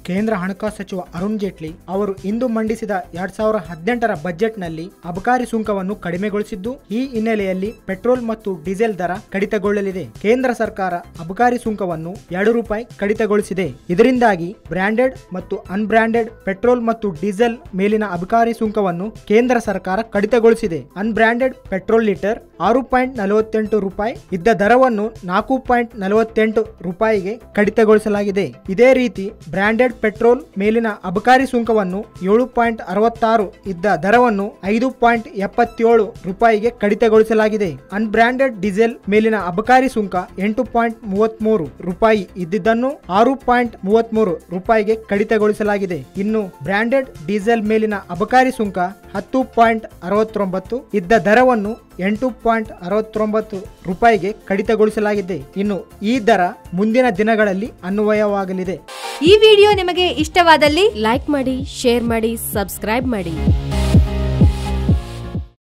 ಕೇಂದ್ರ ಹಣಕಾಸು ಸಚಿವ ಅರುಣ್ ಜೇಟ್ಲಿ ಅವರು ಇಂದು ಮಂಡಿಸಿದ ಎರಡ್ ಸಾವಿರ ಹದಿನೆಂಟರ ಬಜೆಟ್ನಲ್ಲಿ ಅಬಕಾರಿ ಸುಂಕವನ್ನು ಕಡಿಮೆಗೊಳಿಸಿದ್ದು ಈ ಹಿನ್ನೆಲೆಯಲ್ಲಿ ಪೆಟ್ರೋಲ್ ಮತ್ತು ಡೀಸೆಲ್ ದರ ಕಡಿತಗೊಳ್ಳಲಿದೆ ಕೇಂದ್ರ ಸರ್ಕಾರ ಅಬಕಾರಿ ಸುಂಕವನ್ನು ಎರಡು ರೂಪಾಯಿ ಕಡಿತಗೊಳಿಸಿದೆ ಇದರಿಂದಾಗಿ ಬ್ರಾಂಡೆಡ್ ಮತ್ತು ಅನ್ಬ್ರಾಂಡೆಡ್ ಪೆಟ್ರೋಲ್ ಮತ್ತು ಡೀಸೆಲ್ ಮೇಲಿನ ಅಬಕಾರಿ ಸುಂಕವನ್ನು ಕೇಂದ್ರ ಸರ್ಕಾರ ಕಡಿತಗೊಳಿಸಿದೆ ಅನ್ಬ್ರಾಂಡೆಡ್ ಪೆಟ್ರೋಲ್ ಲೀಟರ್ ಆರು ಪಾಯಿಂಟ್ ನಲವತ್ತೆಂಟು ರೂಪಾಯಿ ಇದ್ದ ದರವನ್ನು ನಾಲ್ಕು ಪಾಯಿಂಟ್ ನಲವತ್ತೆಂಟು ರೂಪಾಯಿಗೆ ಕಡಿತಗೊಳಿಸಲಾಗಿದೆ ಇದೇ ರೀತಿ ಬ್ರಾಂಡೆಡ್ ಪೆಟ್ರೋಲ್ ಮೇಲಿನ ಅಬಕಾರಿ ಸುಂಕವನ್ನು ಏಳು ಪಾಯಿಂಟ್ ಅರವತ್ತಾರು ಇದ್ದ ದರವನ್ನು ಐದು ಪಾಯಿಂಟ್ ಎಪ್ಪತ್ತೇಳು ರೂಪಾಯಿಗೆ ಕಡಿತಗೊಳಿಸಲಾಗಿದೆ ಅನ್ಬ್ರಾಂಡೆಡ್ ಡೀಸೆಲ್ ಮೇಲಿನ ಅಬಕಾರಿ ಸುಂಕ ಎಂಟು ಪಾಯಿಂಟ್ ಮೂವತ್ಮೂರು ರೂಪಾಯಿ ಇದ್ದಿದ್ದನ್ನು ಆರು ಪಾಯಿಂಟ್ ಮೂವತ್ಮೂರು ರೂಪಾಯಿಗೆ ಕಡಿತಗೊಳಿಸಲಾಗಿದೆ ಇನ್ನು ಬ್ರಾಂಡೆಡ್ ಡೀಸೆಲ್ ಮೇಲಿನ ಅಬಕಾರಿ ಸುಂಕ ಹತ್ತು ಪಾಯಿಂಟ್ ಅರವತ್ತೊಂಬತ್ತು ಇದ್ದ ದರವನ್ನು ಎಂಟು ಪಾಯಿಂಟ್ ಅರವತ್ತೊಂಬತ್ತು ರೂಪಾಯಿಗೆ ಕಡಿತಗೊಳಿಸಲಾಗಿದೆ ಇನ್ನು ಈ ದರ ಮುಂದಿನ ದಿನಗಳಲ್ಲಿ ಅನ್ವಯವಾಗಲಿದೆ ಈ ವಿಡಿಯೋ ನಿಮಗೆ ಇಷ್ಟವಾದಲ್ಲಿ ಲೈಕ್ ಮಾಡಿ ಶೇರ್ ಮಾಡಿ ಸಬ್ಸ್ಕ್ರೈಬ್ ಮಾಡಿ